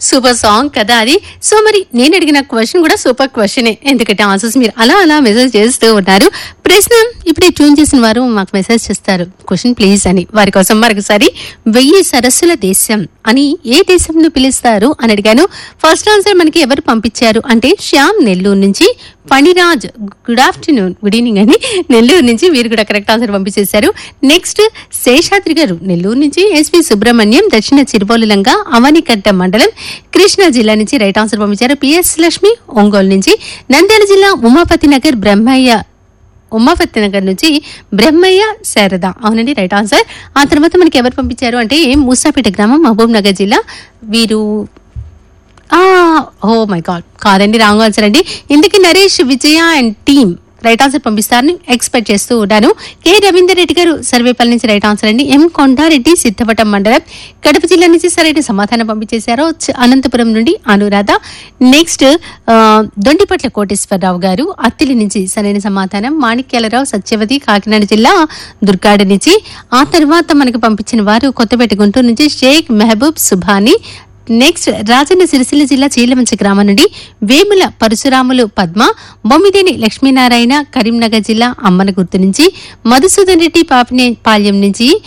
super song కదా అది so మరి నేను అడిగిన క్వశ్చన్ కూడా సూపర్ క్వశ్చనే ఎందుకంటే ఆన్సర్స్ మీరు అలా అలా మెసేజ్ చేస్తూ ఉన్నారు ప్రశ్న ఇప్పుడే ట్యూన్ చేసిన వారు మాకు మెసేజ్ చేస్తారు క్వశ్చన్ ప్లీజ్ అని వారి కోసం మరొకసారి వెయ్యి సరస్సుల దేశం అని ఏ దేశంను పిలుస్తారు అని అడిగాను ఫస్ట్ ఆన్సర్ మనకి ఎవరు పంపించారు అంటే శ్యామ్ నెల్లూరు నుంచి Phaniraj good afternoon good evening అని నెల్లూరు నుంచి మీరు కూడా కరెక్ట్ ఆన్సర్ పంపించేశారు నెక్స్ట్ శేషాద్రి గారు నెల్లూరు నుంచి ఎస్వి సుబ్రహ్మణ్యం దక్షిణ చిరుబోలులంగా అవనికట్ట మండలం కృష్ణా జిల్లా నుంచి రైట్ ఆన్సర్ పంపించారు పిఎస్ లక్ష్మి ఒంగోలు నుంచి నంద్యాల జిల్లా ఉమాపతి నగర్ బ్రహ్మయ్య ఉమాపతి నగర్ నుంచి బ్రహ్మయ్య శారద అవునండి రైట్ ఆన్సర్ ఆ తర్వాత మనకి ఎవరు పంపించారు అంటే మూసాపేట గ్రామం మహబూబ్ నగర్ జిల్లా వీరు ఆ ఓ మై గాడ్ కాదండి రాంగ్ ఆన్సర్ అండి ఇందుకు Naresh Vijaya and team right answer పంపిస్తారని ఎక్స్పెక్ట్ చేస్తూ ఉన్నాను కె రవీందర్ రెడ్డి గారు సర్వేపల్లి నుంచి రైట్ ఆన్సర్ అండి ఎం కొండారెడ్డి సిద్ధవటం మండలం కడప జిల్లా నుంచి సరైన సమాధానం పంపించేశారు చ- అనంతపురం నుండి అనురాధ నెక్స్ట్ ఆ, దొండిపట్ల కోటేశ్వరరావు గారు అత్తిలి నుంచి సరైన సమాధానం మాణిక్యాలరావు సత్యవతి కాకినాడ జిల్లా దుర్గాడ నుంచి ఆ తర్వాత మనకు పంపించిన వారు కొత్తపేట గుంటూరు నుంచి షేక్ మెహబూబ్ సుభాని నెక్స్ట్ రాజన్న సిరిసిల్ల జిల్లా చీలమంచి గ్రామం నుండి వేముల పరశురాములు పద్మ బొమ్మిదేని లక్ష్మీనారాయణ కరీంనగర్ జిల్లా అమ్మనగుర్తు నుంచి మధుసూదన్ రెడ్డి పాపినే పాల్యం నుంచి